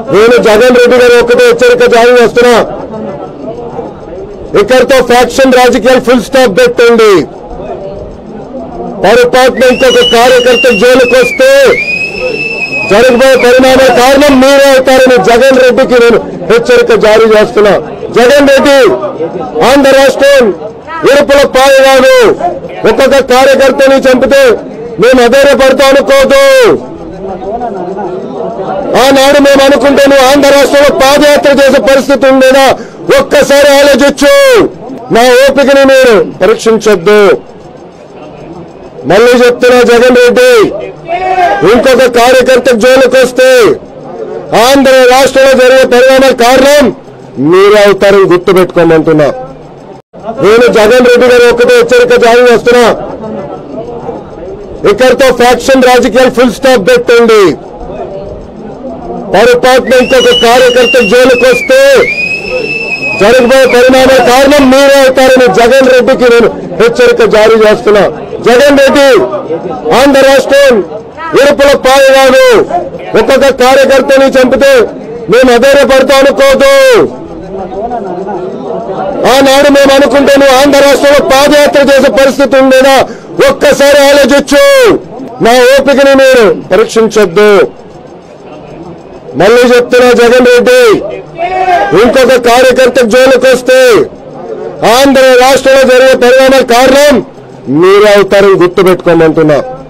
నేను జగన్ రెడ్డి గారు ఒకటే హెచ్చరిక జారీ చేస్తున్నా ఇక్కడితో ఫ్యాక్షన్ రాజకీయాలు ఫుల్ స్టాప్ పెట్టండి పొరపాటున ఇంకొక కార్యకర్త జైలుకు వస్తే జరగబోయే పరిణామాల కారణం మీరే అవుతారని జగన్ రెడ్డికి నేను హెచ్చరిక జారీ చేస్తున్నా జగన్ రెడ్డి ఆంధ్ర రాష్ట్రం ఇరుపుల పాయగాడు ఒక్కొక్క కార్యకర్తని చంపితే మేము అధైర్యపడతాం అనుకోదు ఆనాడు మేము అనుకుంటే నువ్వు ఆంధ్ర రాష్ట్రంలో పాదయాత్ర చేసే పరిస్థితి ఉండేదా ఒక్కసారి ఆలోచించు నా ఓపికని మీరు పరీక్షించొద్దు మళ్ళీ చెప్తున్నా జగన్ రెడ్డి ఇంకొక కార్యకర్త జైలుకు వస్తే ఆంధ్ర రాష్ట్రంలో జరిగే పరిణామాల కారణం మీరే అవుతారని గుర్తు పెట్టుకోమంటున్నా నేను జగన్ రెడ్డి గారు ఒకటే హెచ్చరిక జారీ చేస్తున్నా ఇక్కడితో ఫ్యాక్షన్ రాజకీయాలు ఫుల్ స్టాప్ పెట్టండి పొరపాటున ఇంకొక కార్యకర్త జైలుకు వస్తే జరగబోయే పరిణామాల కారణం మీరే అవుతారని జగన్ రెడ్డికి నేను హెచ్చరిక జారీ చేస్తున్నా జగన్ రెడ్డి ఆంధ్ర రాష్ట్రం ఇరుపుల పాయగాడు ఒక్కొక్క కార్యకర్తని చంపితే మేము అధైర్యపడతాం అనుకోదు ఆనాడు మేము అనుకుంటే నువ్వు ఆంధ్ర రాష్ట్రంలో పాదయాత్ర చేసే పరిస్థితి ఉండేదా ఒక్కసారి ఆలోచించు నా ఓపికని మీరు పరీక్షించొద్దు మళ్ళీ చెప్తున్నా జగన్ రెడ్డి ఇంకొక కార్యకర్త జైలుకు వస్తే ఆంధ్ర రాష్ట్రంలో జరిగే పరిణామాల కారణం మీరే అవుతారని గుర్తు పెట్టుకోమంటున్నా